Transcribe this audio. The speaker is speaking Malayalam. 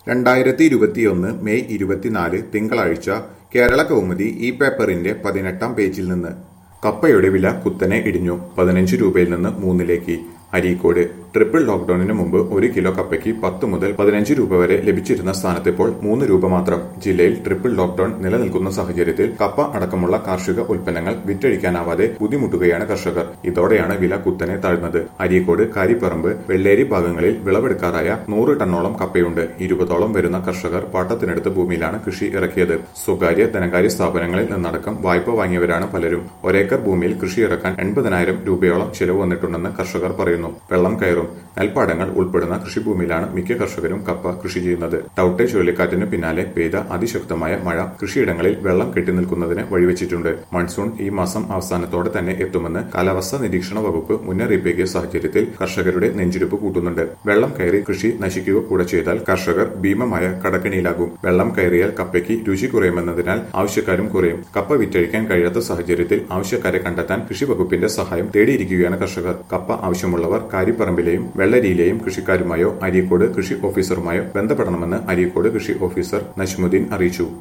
രണ്ടായിരത്തി ഇരുപത്തിയൊന്ന് മെയ് ഇരുപത്തിനാല് തിങ്കളാഴ്ച കേരള കൗമുദി ഈ പേപ്പറിന്റെ പതിനെട്ടാം പേജിൽ നിന്ന് കപ്പയുടെ വില കുത്തനെ ഇടിഞ്ഞു പതിനഞ്ച് രൂപയിൽ നിന്ന് മൂന്നിലേക്ക് അരീക്കോട് ട്രിപ്പിൾ ലോക്ഡൌണിന് മുമ്പ് ഒരു കിലോ കപ്പയ്ക്ക് പത്ത് മുതൽ പതിനഞ്ച് രൂപ വരെ ലഭിച്ചിരുന്ന സ്ഥാനത്ത് ഇപ്പോൾ മൂന്ന് രൂപ മാത്രം ജില്ലയിൽ ട്രിപ്പിൾ ലോക്ഡൌൺ നിലനിൽക്കുന്ന സാഹചര്യത്തിൽ കപ്പ അടക്കമുള്ള കാർഷിക ഉൽപ്പന്നങ്ങൾ വിറ്റഴിക്കാനാവാതെ ബുദ്ധിമുട്ടുകയാണ് കർഷകർ ഇതോടെയാണ് വില കുത്തനെ താഴ്ന്നത് അരീക്കോട് കാരിപ്പറമ്പ് വെള്ളേരി ഭാഗങ്ങളിൽ വിളവെടുക്കാറായ നൂറ് ടണ്ണോളം കപ്പയുണ്ട് ഇരുപതോളം വരുന്ന കർഷകർ പാട്ടത്തിനടുത്ത ഭൂമിയിലാണ് കൃഷി ഇറക്കിയത് സ്വകാര്യ ധനകാര്യ സ്ഥാപനങ്ങളിൽ നിന്നടക്കം വായ്പ വാങ്ങിയവരാണ് പലരും ഒരേക്കർ ഭൂമിയിൽ കൃഷി ഇറക്കാൻ എൺപതിനായിരം രൂപയോളം ചെലവ് വന്നിട്ടുണ്ടെന്ന് കർഷകർ പറയുന്നു വെള്ളം കയറും നെൽപ്പാടങ്ങൾ ഉൾപ്പെടുന്ന കൃഷിഭൂമിയിലാണ് മിക്ക കർഷകരും കപ്പ കൃഷി ചെയ്യുന്നത് ടൌട്ടെ ചുഴലിക്കാറ്റിന് പിന്നാലെ പെയ്ത അതിശക്തമായ മഴ കൃഷിയിടങ്ങളിൽ വെള്ളം കെട്ടിനിൽക്കുന്നതിന് വഴിവെച്ചിട്ടുണ്ട് മൺസൂൺ ഈ മാസം അവസാനത്തോടെ തന്നെ എത്തുമെന്ന് കാലാവസ്ഥാ നിരീക്ഷണ വകുപ്പ് മുന്നറിയിപ്പിക്കിയ സാഹചര്യത്തിൽ കർഷകരുടെ നെഞ്ചിടിപ്പ് കൂട്ടുന്നുണ്ട് വെള്ളം കയറി കൃഷി നശിക്കുക കൂടെ ചെയ്താൽ കർഷകർ ഭീമമായ കടക്കണിയിലാകും വെള്ളം കയറിയാൽ കപ്പയ്ക്ക് രുചി കുറയുമെന്നതിനാൽ ആവശ്യക്കാരും കുറയും കപ്പ വിറ്റഴിക്കാൻ കഴിയാത്ത സാഹചര്യത്തിൽ ആവശ്യക്കാരെ കണ്ടെത്താൻ കൃഷി വകുപ്പിന്റെ സഹായം തേടിയിരിക്കുകയാണ് കർഷകർ കപ്പ ആവശ്യമുള്ളവർ കാരിപ്പറമ്പിലെയും വെള്ളരിയിലെയും കൃഷിക്കാരുമായോ അരീക്കോട് കൃഷി ഓഫീസറുമായോ ബന്ധപ്പെടണമെന്ന് അരീക്കോട് കൃഷി ഓഫീസർ നജ്മുദ്ദീൻ അറിയിച്ചു